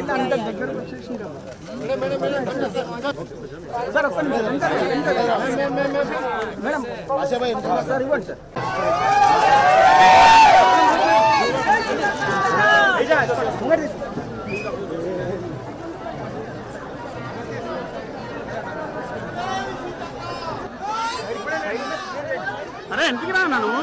అరే ఎందుకు రా నన్ను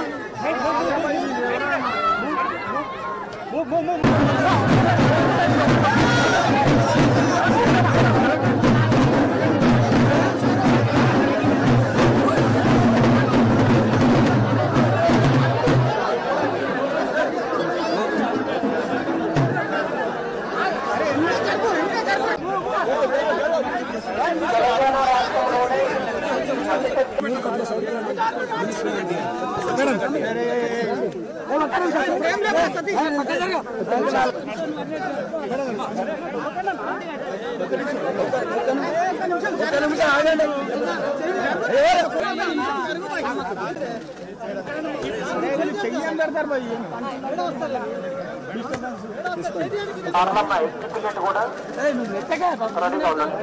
అన్నమ్మ ఎస్టీ టికెట్ కూడా రెడీగా ఉండండి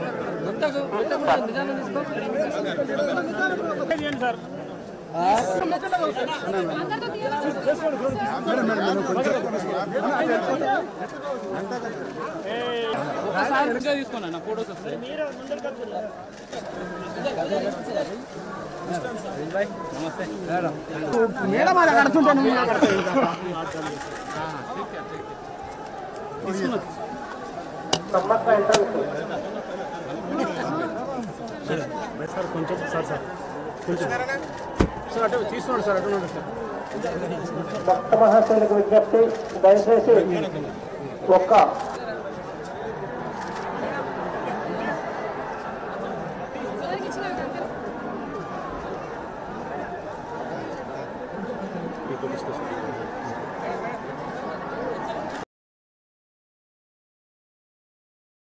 తీసుకున్నా నా ఫోటోస్ వస్తాయి మేడం అలా కడుతుంటాను సమ్మక్క ఎంట్రన్స్ భక్త మహాశయులకు విజ్ఞప్తి దయచేసి ఒక్క మీకు